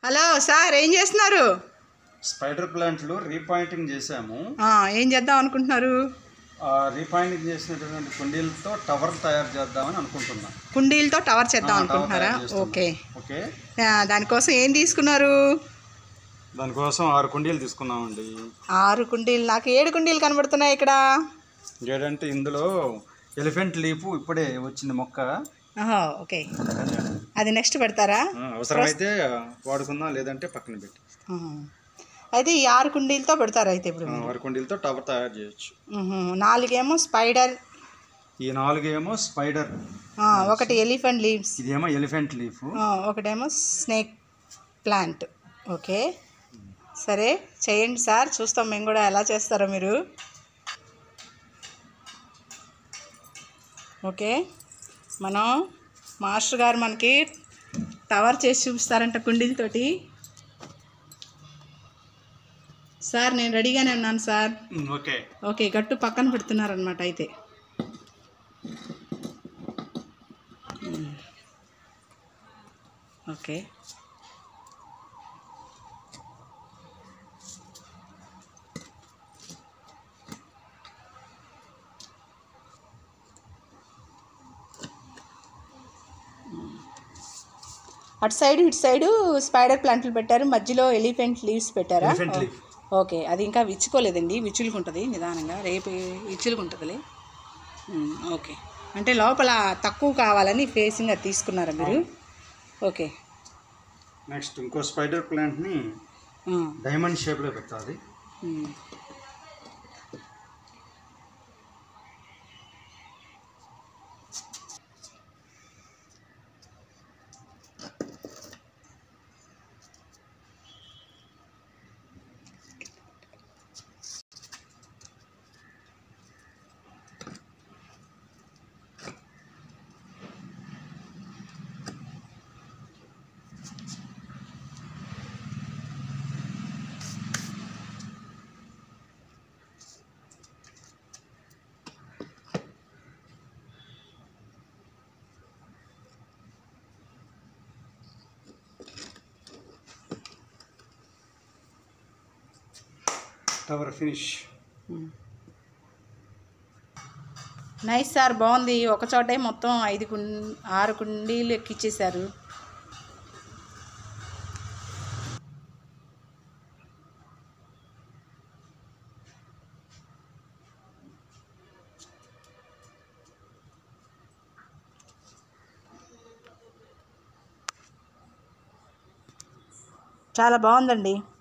Hello sir ఏం చేస్తున్నారు spider ప్లాంట్లు రీపాయింటింగ్ చేశాము ఆ, ఏం చేద్దాం అనుకుంటున్నారు ఆ రీపాయింటింగ్ చేసినటువంటి కుండీలతో టవర్ తయారు చేద్దామని అనుకుంటున్నా కుండీలతో టవర్ చేద్దాం ఆ, టవర్ అనుకుంటున్నారా తయారు చేస్తున్నా. ఓకే ఓకే ఆ, దానికోసం ఏం తీసుకున్నారు దానికోసం ఆరు కుండీలు తీసుకున్నామండి ఆరు కుండీలు నాకు ఏడు కుండీలు కనబడుతున్నాయి ఇక్కడ ఏంటంటే ఇందులో ఎలిఫెంట్ లీపు ఇప్పుడే వచ్చింది మొక్క ఆహా, ఓకే అది నెక్స్ట్ పెడతారా ఆ, అవసరమైతే వాడుకుందాం లేదంటే పక్కన పెట్టి ఆహా. అయితే ఈ ఆరు కుండీలతో పెడతారు అయితే ఇప్పుడు ఆ, ఆరు కుండీలతో టవర్ తయారు చేయొచ్చు ఉహు. నాలుగేమో స్పైడర్ ఈ నాలుగేమో స్పైడర్ ఆ, ఒకటి ఎలిఫెంట్ లీవ్స్ ఇదేమో ఎలిఫెంట్ లీఫ్ ఆ, ఒకటేమో స్నేక్ ప్లాంట్ ఓకే సరే చేయండి సార్ చూస్తాం మేము కూడా ఎలా చేస్తారో మీరు ఓకే మనం మాస్టర్ గారు మనకి టవర్ చేసి చూపిస్తారంట కుండీలతోటి సార్ నేను రెడీగానే ఉన్నాను సార్ ఓకే ఓకే గట్టు పక్కన పెడుతున్నారనమాట అయితే మ్మ్. ఓకే మ్మ్. అటు సైడ్ ఇటు సైడు స్పైడర్ ప్లాంట్లు పెట్టారు మధ్యలో ఎలిఫెంట్ లీవ్స్ పెట్టారా Elephant leaf. ఓకే అది ఇంకా విచ్చుకోలేదండి విచ్చులుకుంటుంది నిదానంగా రేపు విచ్చులుకుంటుందిలే మ్మ్, ఓకే అంటే లోపల తక్కువ కావాలని ఫేసింగ్ అది తీసుకున్నారా మీరు ఓకే నెక్స్ట్ ఇంకో స్పైడర్ ప్లాంట్ని ఆ, డైమండ్ షేప్లో పెట్టాలి మ్మ్. టవర్ ఫినిష్ నైస్ సార్ బాగుంది ఒక చోటే మొత్తం ఐదు కుం ఆరు కుండీలు ఎక్కిచ్చేశారు చాలా బాగుందండి